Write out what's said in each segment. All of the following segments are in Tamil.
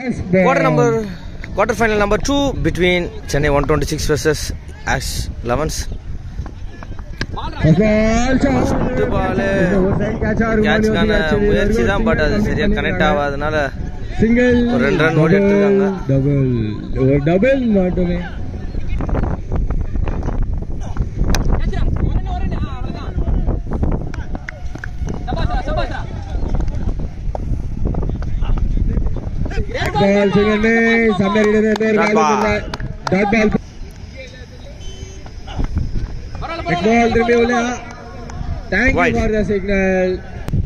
Quarter number, quarter final number two between Chennai 126 versus Ash 11s. First ball கேட்ச்க்கான முயற்சி தான் பட் அது சரியா கனெக்ட் ஆகாதனால சிங்கிள் ஒரு ரெண்டு run ஓடி எடுத்திருக்காங்க. டபுள் ஒரு டபுள் மட்டுமே பால் சிங்கிள் சம்மரிடது இன்னொரு Dot ball ball. Dot ball next ball திரும்பி உள்ள thank you Wide. For the signal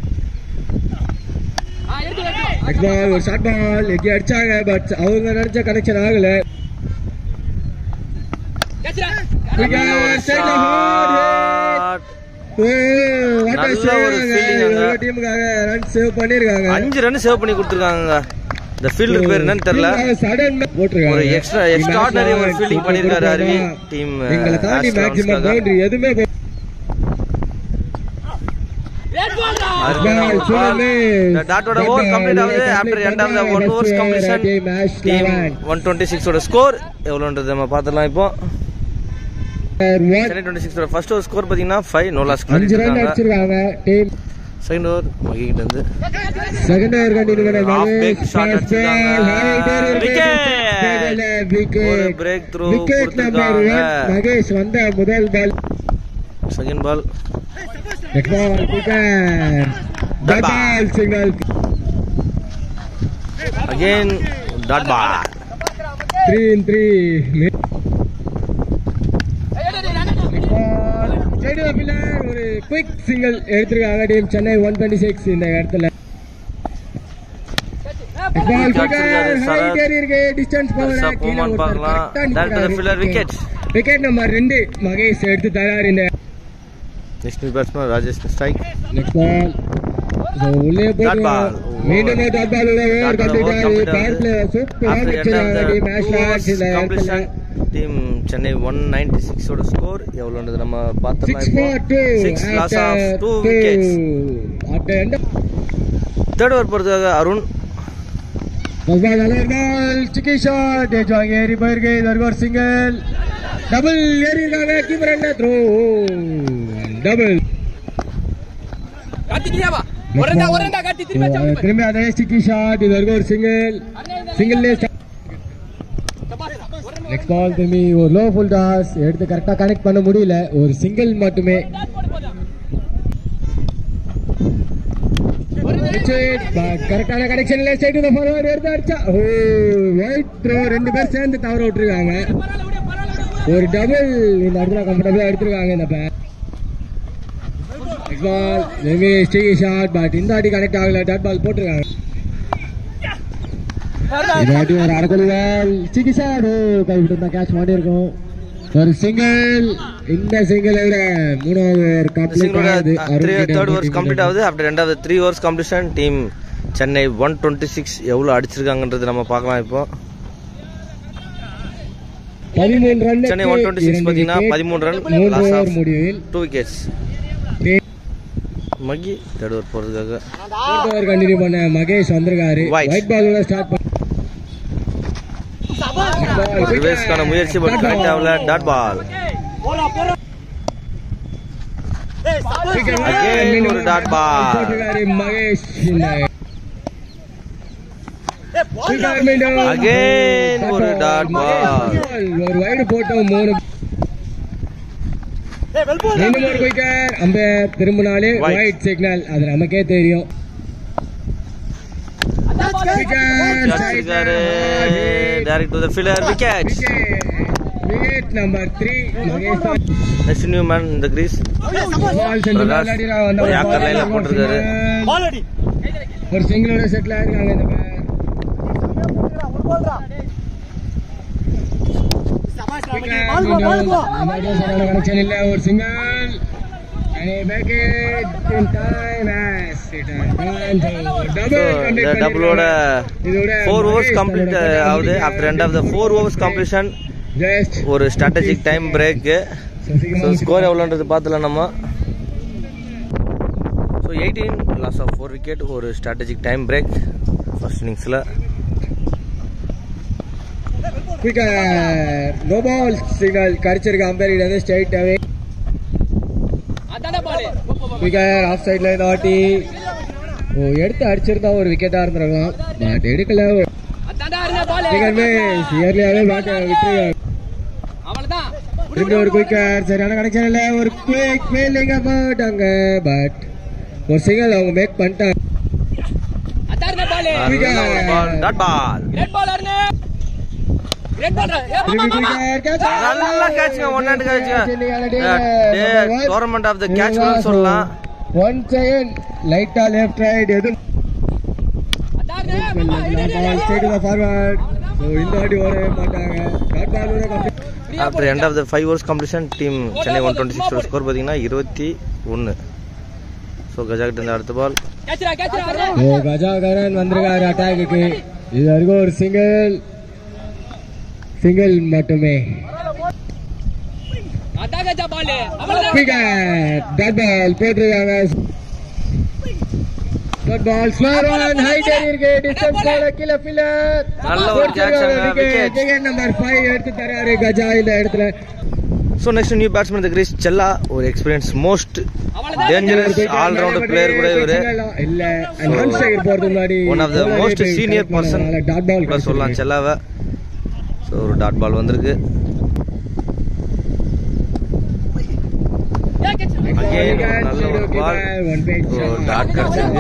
next ball ஒரு ஷார்ட் பால் எங்கே அடிச்சாங்க பட் அவங்க நினைச்ச கனெக்ஷன் ஆகல Shot. நல்ல ஒரு fielding அங்க. டீமுக்காக ரன் சேவ் பண்ணிருக்காங்க அஞ்சு ரன் சேவ் பண்ணி கொடுத்துருக்காங்க இந்த ஃபீல்டுக்கு பேர் என்னன்னு தெரியல சடன் போட்டிருக்காங்க ஒரு extra- extraordinary ஒரு fielding பண்ணிருக்காரு அருவி. Team, எங்களை தாண்டி Astros மேக்ஸிமம் க்காக. பவுண்டரி எதுவுமே போ- Ball, சுழலு. The dot ஓட over complete ஆகுது after end of the one overs completion. Team Ash Team 11. 126 ஓட ஸ்கோர் எவ்வளோன்றது நம்ம பார்த்துடலாம் இப்போ One. சென்னை 26 ஓட ஃபர்ஸ்ட் ஓவர் ஸ்கோர் பார்த்தீங்கன்னா ஃபைவ் நோ லாஸ் அஞ்சு ரன் அடிச்சிருக்காங்க டீம் செகண்ட் ஓவர் மகிக்கிட்ட இருந்து second over continue Half back shot அடிச்சிருக்காங்க. Wicket. ஒரு break through விக்கெட் நம்பர் கொடுத்திருக்காங்க. மகேஷ் வந்த முதல் ball second ball next ball wicket Dot ball. Ball signal again dot ball three in three ஒரு குயிக் சிங்கிள் எடுத்திருக்காங்க team Chennai one twenty six இந்த இடத்துல பால் அடிச்சிருக்காரு சரத். இருக்கு டிஸ்டன்ஸ் பெருசா போமான்னு பார்க்கலாம் direct the fielder wicket wicket number ரெண்டு மகேஷ் எடுத்து தராரு இந்த next batsman Rajesh strike next ball உள்ளே Dot போட்டு ball. மீண்டும் ஒரு டாட் பால் உள்ள over Dot ball, complete over ஆகுது complete பவர் பிளே ஆகுது. சூப்பரா After end of வச்சிருக்காங்க the team two match overs last இந்த completion, இடத்துல team சென்னை ஒன் நைன்டி சிக்ஸோட ஸ்கோர் எவ்வளோன்றது நம்ம பார்த்தோம்னா six for two six loss of two wickets after end third over பொறுத்தவரை Arun First ball, another ball, chicky shot, ஏஜாங்க ஏறி போயிருக்கு இது வரைக்கும் ஒரு சிங்கிள் டபுள் ஏறி இருக்காங்க கீப்பர் என்ன த்ரோ டபுள் திரும்பி அதே சிக்கி ஷாட் இது வரைக்கும் ஒரு சிங்கிள் சிங்கிள் நெக்ஸ்ட் பால் திரும்பி ஒரு லோ ஃபுல் டாஸ் எடுத்து கரெக்டா கனெக்ட் பண்ண முடியல ஒரு சிங்கிள் மட்டுமே கரெக்டான கனெக்ஷன்ல ஸ்ட்ரைட் டு ஃபார்வர்ட் எடுத்து அடிச்சா ஓ ஒயிட் த்ரோ ரெண்டு பேர் சேர்ந்து தவற விட்டுருக்காங்க ஒரு டபுள் இந்த இடத்துல கம்ஃபர்டபுளா எடுத்திருக்காங்க இந்த பேர் நெக்ஸ்ட் பால் திரும்பி ஸ்டிகி ஷாட் பட் இந்த வாட்டி கனெக்ட் ஆகல டாட் பால் போட்டிருக்காங்க இந்த வாட்டி ஒரு அரைக்கொலி பால் ஸ்டிகி ஷாட் கை விட்டு கேட்ச் மாட்டிருக்கும் ஒரு சிங்கிள் இந்த சிங்கிள் விட மூணாவது ஒரு கம்ப்ளீட் ஆகுது தேர்ட் ஓவர்ஸ் கம்ப்ளீட் ஆகுது ஆஃப்டர் ரெண்டாவது three overs completion team Chennai one twenty six எவ்வளோ அடிச்சிருக்காங்கன்றது நம்ம பார்க்கலாம் இப்போ பதிமூணு ரன் சென்னை 126 பாத்தீங்கன்னா 13 run, மூன்று loss ஓவர் of- முடிவில் two wickets Mahi third over போகிறதுக்காக ஃபோர்த் ஓவர் கண்டினியூ பண்ண மகேஷ் வந்திருக்காரு White. ஒயிட் பாலோட ஸ்டார்ட் பண்ண ரிவர்ஸ்க்கான முயற்சி பட் கரெக்ட் ஆகல டாட் பால் Again ஒரு dot ball. போட்டிருக்காரு மகேஷ் இந்த Again ஒரு dot ball. ஒரு வைடு போட்டோம் மூணு மீண்டும் ஒரு குயிக்கர் அம்பையர் திரும்பினாலே White. ஒயிட் சிக்னல் அது நமக்கே தெரியும் அடிச்சிருக்காரு direct to the fielder wicket wicket number three Mahesh next new man இந்த கிரீஸ் பால் செஞ்சு பிரகாஷ் பால் அடிடா, வந்த ஒரு ஒரு யாக்கர் ball லைன்ல ஒரு போட்டிருக்காரு. single. ஒரு சிங்கிளோட செட்டில் ஆயிருக்காங்க இந்த பேர் கனெக்ஷன் இல்ல ஒரு சிங்கிள் இந்த டபுளோட ஃபோர் ஓவர்ஸ் கம்ப்ளீட் ஆகுது after end of the four overs completion just ஒரு strategic time break so score எவ்வளோன்றது பார்த்துல நம்ம so eighteen loss of four wicket ஒரு ஸ்ட்ராட்டஜிக் டைம் பிரேக் ஃபர்ஸ்ட் இன்னிங்ஸில் குயிக்கா நோ பால் சிக்னல் கிடைச்சிருக்கு அம்பேர் கிட்ட ஸ்ட்ரைட் அவே குயிக்கர் ஆஃப் சைட்ல இந்த வாட்டி ஓ எடுத்து அடிச்சிருந்தா ஒரு விக்கெட்டா இருந்திருக்கும் பட் எடுக்கல குயிக்கருமே இயர்லியாவே பேட்டை விட்டுருக்காங்க திரும்பி ஒரு குயிக்கர் சரியான கனெக்ஷன் இல்ல ஒரு குயிக் ஃபீல்டிங் போட்டாங்க பட் ஒரு சிங்கிள் அவங்க மேக் பண்ணிட்டாங்க டாட் பால் திரும்பி குயிக்கர் catch. நல்ல கேட்சுங்க ஒன் ஹேண்ட் கேட்சுங்க டோர்னமெண்ட் ஆஃப் த கேட்ச் சொல்லலாம் ஒன் செகண்ட் லைட்டா லெஃப்ட் ரைட் எதுவும் பால் ஸ்ட்ரைட் ஃபார்வர்ட் ஸோ இந்த வாட்டி ஓடவே மாட்டாங்க டாட் பால் கூட complete. After end of the five overs completion team Chennai one twenty சிக்ஸோட ஸ்கோர் பார்த்தீங்கன்னா இருபத்தி ஒன்று ஸோ கஜா கிட்ட இருந்த அடுத்த பால் ஓ கஜாகரன் வந்திருக்காரு அட்டாக்கு இது வரைக்கும் ஒரு சிங்கிள் சிங்கிள் மட்டுமே விக்கெட் டாட் பால் போட்டிருக்காங்க dot ball slower one height இருக்கு டிஸ்டன்ஸ் பால் கீழ ஃபில்லர் நல்ல ஒரு catch அங்க, wicket. விக்கெட் நம்பர் 5 எடுத்து தராரு கஜா இந்த இடத்துல so next new batsman the crease Chella ஒரு experience most dangerous allrounder player கூட இவரு இல்ல நான் ஸ்ட்ரைக்கர் போறதுக்கு முன்னாடி one of the most senior person dot ball கூட சொல்லலாம் செல்லாவை ஸோ ஒரு டாட் பால் வந்திருக்கு Again, ஒரு நல்ல ஒரு ball. ஒரு டாட் கிடைச்சிருக்கு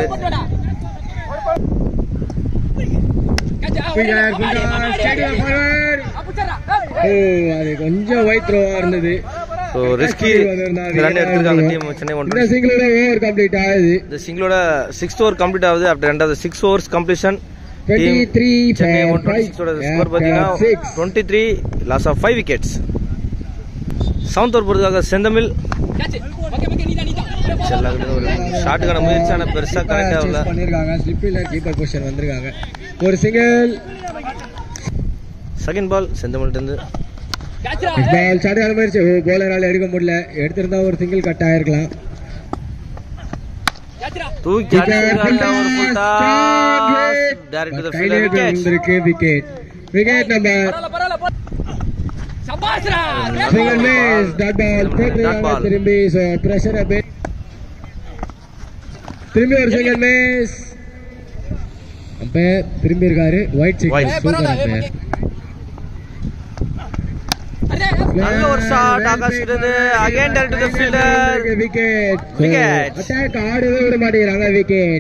ஓ அது கொஞ்சம் ஒயிட் த்ரோவா இருந்தது ஸோ ரிஸ்கி ரன் எடுத்திருக்காங்க டீம் சென்னை ஒன் இந்த சிங்கிளோட ஓவர் கம்ப்ளீட் ஆகுது இந்த சிங்கிளோட சிக்ஸ் ஓவர் கம்ப்ளீட் ஆகுது ஆஃப்டர் ரெண்டாவது six overs completion 23 Chennai for one twenty சிக்ஸோட ஸ்கோர் பார்த்தீங்கன்னா six. Twenty three loss of five wickets seventh over போகிறதுக்காக செந்தமிழ் செல்லாக்கிட்ட ஒரு ஷாட்டுக்கான முயற்சி ஆனால் பெருசாக கரெக்டாக Chase இல்லை பண்ணிருக்காங்க ஸ்லிப்பில் கீப்பர் பொசிஷன் வந்திருக்காங்க ஒரு சிங்கிள் செகண்ட் பால் செந்தமிழ்ட்டு பால் சாட்டான முயற்சி ஓ போலரால எடுக்க முடியல எடுத்திருந்தா ஒரு சிங்கிள் கட் ஆயிருக்கலாம் தூக்கி அடிச்சிருக்காங்க ஒரு full toss. Direct to the fielder, wickets. வந்திருக்கு wicket wicket number single miss dot ball Dot போட்டுருக்காங்க ball. திரும்பி ஸோ ப்ரெஷர் அபே திரும்பி ஒரு சிங்கிள் மிஸ் அம்பையர் திரும்பி இருக்காரு wide White. Signal super umpire நல்ல ஒரு ஷாட் ஆகாஷ் இருந்து again direct to the fielder wicket Wicket. Attack ஆடவே விட மாட்டேங்கிறாங்க விக்கெட்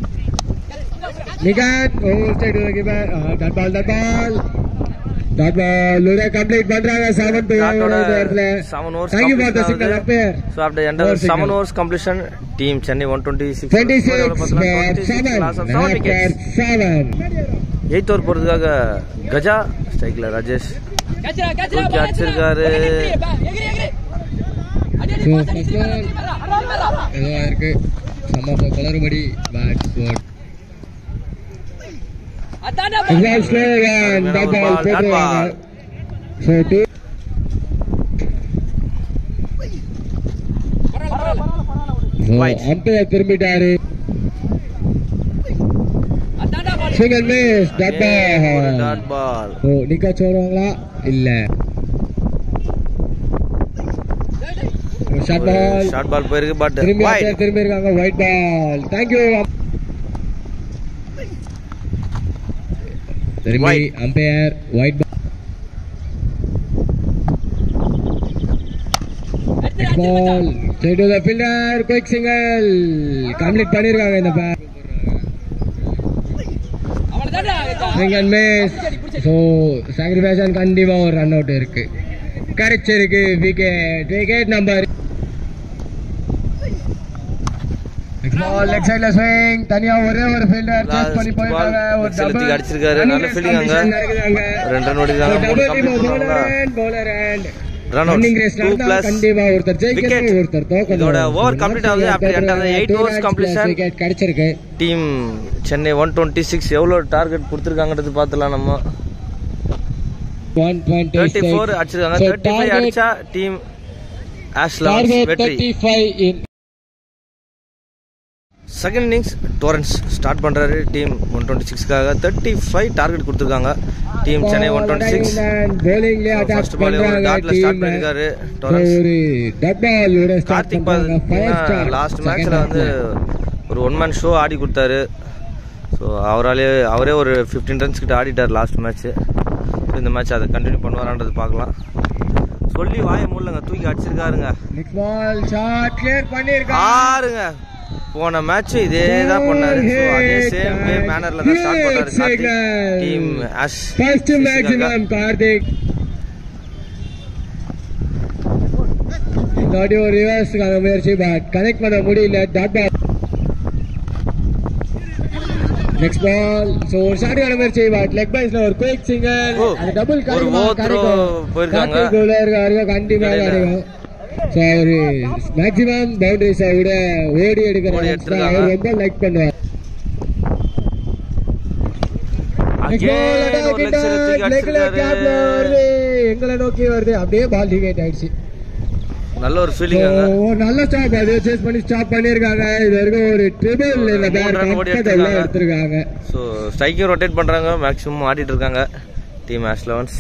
நிகாத் ஓ ஸ்டேட் keeper dot ball dot ball dot ball உடைய கம்ப்ளீட் பண்றாங்க செவன் டு டாட்டோட இந்த இடத்துல seven overs thank you for the signal umpire so after end Four signal. Seven overs completion team Chennai one twenty six 26 for 7 loss of seven after wickets 7 eighth over போகிறதுக்காக கஜா ஸ்ட்ரைக்கில் ராஜேஷ் தூக்கி அடிச்சிருக்காரு ஏதோ இருக்கு சம்ம குளறுபடி பேட் போட் Exam slow and Dot dot ball ball, dot போட்டுருவாங்க ball. So two So White. umpire திரும்பிட்டாரு single miss dot dot ball ஓ நிக்கா சொல்றாங்களா இல்ல ஷார்ட் பால் ஷார்ட் பால் போயிருக்கு பட் திரும்பி வைட் umpire திரும்பி இருக்காங்க ஒயிட் பால் தேங்க்யூ திரும்பி White. Umpire wide ball straight to the fielder quick single complete பண்ணிருக்காங்க இந்த ball single miss so sacrification கண்டிப்பா ஒரு ரன் அவுட் இருக்கு கிடைச்சிருக்கு wicket wicket number ball leg சைடுல ஸ்விங் தனியா ஒரே ஒரு ஃபீல்டர் சேஸ் Last பண்ணி போயிருக்காங்க ball, ஒரு leg side டபுள் தூக்கி அடிச்சிருக்காரு. நல்ல fielding அங்க. ரெண்டு run ஓடிருக்காங்க. மூணு complete பண்ணுவாங்களா? Bowler and Run outs. Running race Two plus கண்டிப்பா ஒருத்தர் ஜெயிக்கணும் wicket. ஒருத்தர் தோக்கணும் இதோட over complete ஆகுது. After end of the eight overs completion. Wicket கிடைச்சிருக்கு team Chennai one twenty six எவ்வளோ டார்கெட் கொடுத்துருக்காங்கன்றது பார்த்துலாம் நம்ம 126 தேர்ட்டி ஃபோர் அடிச்சிருக்காங்க So, தேர்ட்டி ஃபைவ் target- அடிச்சா டீம் ஆஷ்லாஸ் டார்கெட் வெற்றி 35 இன் செகண்ட் இன்னிங்ஸ் டோரன்ஸ் ஸ்டார்ட் பண்ணுறாரு டீம் ஒன் டுவெண்ட்டி சிக்ஸ்க்காக தேர்ட்டி ஃபைவ் டார்கெட் கொடுத்துருக்காங்க team Chennai one twenty six bowlingலயே attack ஃபர்ஸ்ட் பால் ஒரு பண்றாங்க டாட்ல team. ஸ்டார்ட் பண்ணிருக்காரு டோரன்ஸ் ஒரு டட் பாலோட ஸ்டார்ட் கார்த்திக் பண்றாங்க ஃபயர் பார்த்தீங்கன்னா ஸ்டார் லாஸ்ட் மேட்ச்ல வந்து ஒரு ஒன் மேன் ஷோ ஆடி கொடுத்தாரு ஸோ அவராலே அவரே ஒரு ஃபிஃப்டீன் ரன்ஸ் கிட்ட ஆடிட்டார் லாஸ்ட் மேட்ச்சு இந்த மேட்ச் அதை கண்டினியூ பண்ணுவாரான்றது பார்க்கலாம் சொல்லி வாய மூடலங்க தூக்கி அடிச்சிருக்காருங்க நெக்ஸ்ட் பால் ஷாட் கிளியர் பண்ணிருக்காங்க ஆறுங்க போன மேட்ச் இதே தான் பண்ணாரு So, அதே சேம் வே மேனர்ல தான் ஸ்டார்ட் பண்ணாரு Karthik team Ash first maximum Karthik இந்த வாட்டி ஒரு ரிவர்ஸ்க்கான முயற்சி பட் கனெக்ட் பண்ண முடியல dot ball next ball so ஒரு ஷாட்டுக்கான முயற்சி பட் லெக் பைஸ்ல ஒரு குயிக் சிங்கல் ஓ, அந்த டபுள் ஒரு overthrow போயிருக்காங்க. கார்த்திக் உள்ள இருக்காரு கண்டிப்பா இடையில. கிடைக்கும் ஸோ அவரு மேக்ஸிமம் பவுண்டரிஸை விட ஓடி எடுக்கிற ஓடி runs தான் எடுத்திருக்காங்க. அவர் ரொம்ப லைக் பண்ணுவார் Again ஒரு லெக்சர் தூக்கி அடிச்சிருக்காரு எங்களை நோக்கி வருது அப்படியே பால் டிகேட் ஆயிடுச்சு நல்ல ஒரு ஃபீலிங் அங்க So, ஒரு நல்ல ஸ்டாப் அது சேஸ் பண்ணி ஸ்டாப் பண்ணிருக்காங்க இது வரைக்கும் ஒரு ட்ரிபிள் இந்த மூணு பேர் run ஓடி கம்ஃபர்டபுளா எடுத்திருக்காங்க. எடுத்திருக்காங்க ஸோ ஸ்ட்ரைக்கும் ரொட்டேட் பண்ணுறாங்க மேக்ஸிமம் ஆடிட்டு இருக்காங்க டீம் ஆஷ் லெவன்ஸ்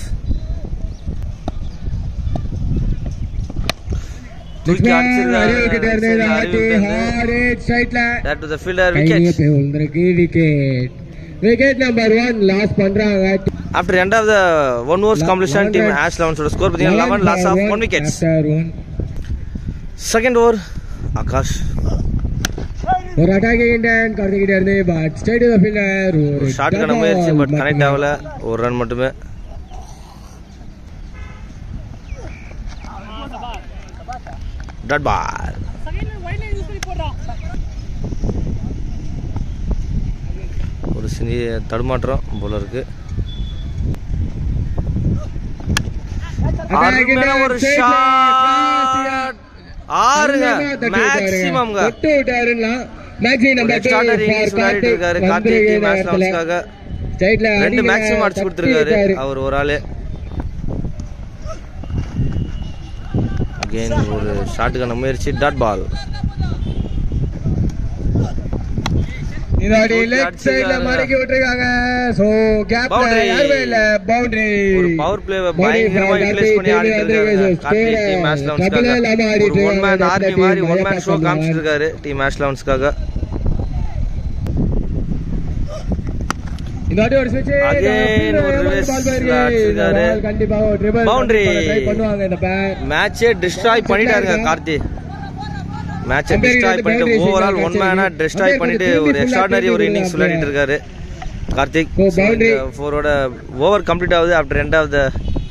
தூக்கி அறிவுக்கிட்ட இருந்து இதை ஆட்டி அடிச்சிருக்காரு hard hit straight-ல டு த ஃபீல்டர் கையிலே விக்கெட் போய் விழுந்திருக்கு wicket wicket number one loss பண்றாங்க after end of the one overs competition team Ash லெவன்ஸோட ஸ்கோர் பார்த்தீங்கன்னா eleven loss of one wickets After one. Second over Akash ஒரு அட்டாக்கிங் இண்டியன் கார்த்திகிட்ட இருந்து பட் ஸ்ட்ரைட் டு ஃபீல்டர் ஒரு ஷாட்டுக்கான dot முயற்சி ball பட் கனெக்ட் மட்டுமே. ஆகல ஒரு ரன் மட்டுமே டாட் பால் ஒரு சிறிய தடுமாற்றம் போலருக்கு Attacking அருமையான ஒரு straight ல cross ஷாட் ஆறுங்க அருமையா தட்டி விட்டாருங்க. மேக்ஸிமம்ங்க தொட்டு விட்டாருன்னா maximum number two extraordinary for innings விளையாடிட்டு கார்த்திக் இருக்காரு வந்து கார்த்திக் டீம் இந்த மேட்ச் இடத்துல. லெவன்ஸ்க்காக Straight ல ரெண்டு அடிக்கல, மேக்ஸிமம் அடிச்சு தட்டி கொடுத்துருக்காரு விட்டாரு. அவர் ஒரு ஆளு அகைன் ஒரு ஷாட்டுக்கான முயற்சி டாட் பால் இதாடி தூக்கி லெக் அடிச்சிருக்காருங்க. சைடுல மடக்கி விட்டுருக்காங்க சோ கேப்ல Boundary. யாருமே இல்ல பவுண்டரி ஒரு பவர் பிளே பயங்கரமா யூட்டிலைஸ் பண்ணி ஆடிட்டு இருக்காரு கார்த்திக் டீம் மேட்ச் லெவன்ஸ்க்காக ஒரு ஒன் மேன் ஆர்மி மாதிரி ஒன் மேன் ஷோ காமிச்சிட்டு இருக்காரு டீம் மேட்ச் லெவன்ஸ்க்காக இந்த வாட்டி ஒரு switch. Again இந்த ஒரு ball reverse போயிருக்கு. அடிச்சிருக்காரு. இந்த ball கண்டிப்பா ஒரு dribble Boundary. try பண்ணுவாங்க இந்த pair. மேட்சே டிஸ்ட்ராய் பண்ணிட்டாருங்க கார்த்தி மேட்சை Umpire டிஸ்ட்ராய் வந்து பண்ணிட்டு boundary ஓவரால் signal ஒன் மேனா கிடைச்சிருக்கு. டிஸ்ட்ராய் Umpire பண்ணிட்டு கொஞ்சம் ஒரு திரும்பி full எக்ஸ்ட்ராடனரி ஒரு activity இன்னிங்ஸ் கொடுங்க விளையாடிட்டு இருக்காரு கார்த்திக் Oh, boundary. ஃபோரோட ஓவர் கம்ப்ளீட் ஆகுது after end of the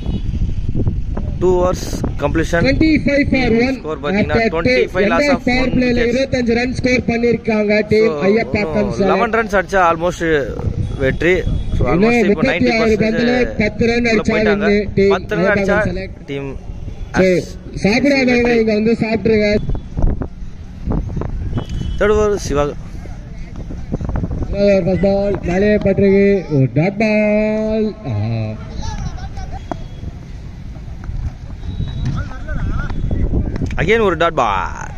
two hours completion 25 for one. Score பாத்தீங்கன்னா After 25 two- loss எந்த of power one playல wickets. 25 ரன் ஸ்கோர் பண்ணிருக்காங்க டீம் ஐயப்பா கம்சா லெவன் ரன்ஸ் அடிச்சா ஆல்மோஸ்ட் வெற்றி ஸோ இன்னும் ஆல்மோஸ்ட் இப்போ நைன்டி 36 பந்துல 10 run அடிச்சா போயிட்டாங்க வந்து team பத்து ரன் அடிச்சா ஐயப்பா select. டீம் சாப்பிடாதவங்க இங்க வந்து சாப்பிட்டுருங்க third over Siva first ball மேலே பட்டிருக்கு ஒரு டாட் பால் அகைன் ஒரு dot ball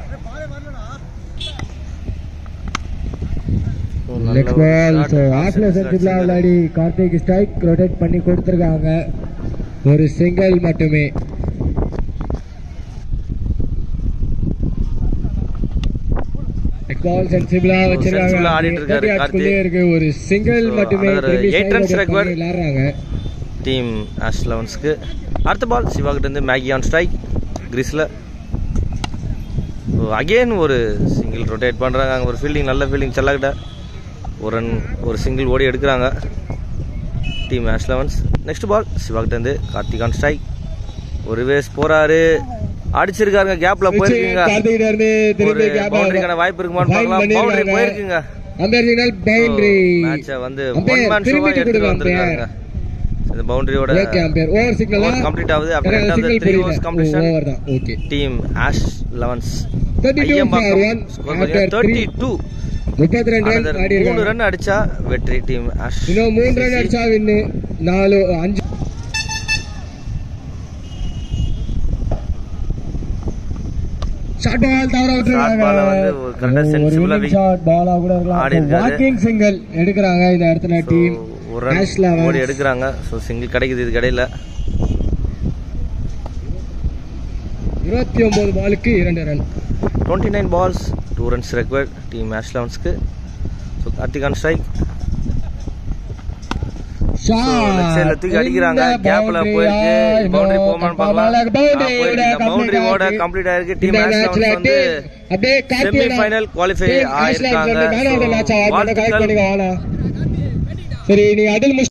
next ball so ஆஃப்ல சென்சிபிளா விளையாடி கார்த்திக் ஸ்ட்ரைக் ரொட்டேட் பண்ணி கொடுத்துருக்காங்க ஒரு சிங்கிள் மட்டுமே நெக்ஸ்ட் பால் சென்சிபிளா வச்சிருக்காங்க sensible-ஆ ஆடிட்டு இருக்காரு தேர்ட்டி கார்த்திக். ஆட்ஸ்குள்ளே இருக்கு ஒரு சிங்கிள் So, மட்டுமே another திரும்பி eight side runs rotate required. பண்ணி விளையாடுறாங்க டீம் ஆஷ் லெவன்ஸ்க்கு அடுத்த பால் சிவா கிட்ட இருந்து மேகி ஆன் ஸ்ட்ரைக் கிரீஸில் அகைன் ஒரு சிங்கிள் ரொட்டேட் பண்ணுறாங்க அங்கே ஒரு ஃபீல்டிங் நல்ல ஃபீல்டிங் செல்லக்கிட்ட ஒரு ரன் ஒரு சிங்கிள் ஓடி எடுக்கிறாங்க team Ash elevens next ball Siva கிட்ட இருந்து கார்த்திக் ஆன் ஸ்ட்ரைக் ஒரு வேஸ் போறாரு அடிச்சிருக்காருங்க கேப்ல போயிருக்கீங்க கார்த்திக் இருந்து ஒரு திரும்பி கேப் பவுண்டரிக்கான வாய்ப்பு இருக்குமான்னு பார்க்கலாம் பவுண்டரி போயிருக்குங்க அம்பேர் சிக்னல் பவுண்டரி மேட்சை வந்து Umpire, ஒன் மேன் ஷோவா திரும்பிட்டு எடுத்துட்டு கொடுங்க, வந்திருக்காங்க இந்த பவுண்டரியோட okay umpire over signal Over complete ஆகுது. After end of the three overs completion. Over தான் okay team Ash elevens 32 for one after thirty three. Two 32 run ஆடி மூணு இருக்காங்க ரன் அடிச்சா வெற்றி டீம் ஆஷ் இன்னும் மூணு ரன் அடிச்சா வின்னு நாலு அஞ்சு ஷார்ட் பால் தவற விட்டுருக்காங்க ball-அ வந்து ஒரு correct ஆ sensible-ஆ ஒரு ஷார்ட் பாலா கூட ஆடி இருக்கலாம் இருக்காரு. வாக்கிங் சிங்கிள் எடுக்கிறாங்க இந்த இடத்துல டீம் ஒரு ரன் Ash Lavens. ஓடி எடுக்கிறாங்க ஸோ சிங்கிள் கிடைக்குது இது கடையில் இருபத்தி ஒன்பது பாலுக்கு இரண்டு run twenty nine balls two runs required team match லெவன்ஸ்க்கு so Karthik on strike left side ல தூக்கி அடிக்கிறாங்க. gap ல போயிருக்கு. boundary போகுமான்னு பார்க்கலாம். ஆ, போயிருக்கு. இந்த boundary ஓட complete ஆயிருக்கு. Team Ash Levens வந்து semi-final qualify ஆயிருக்காங்க. So, வாழ்த்துக்கள். சரி நீ அதில்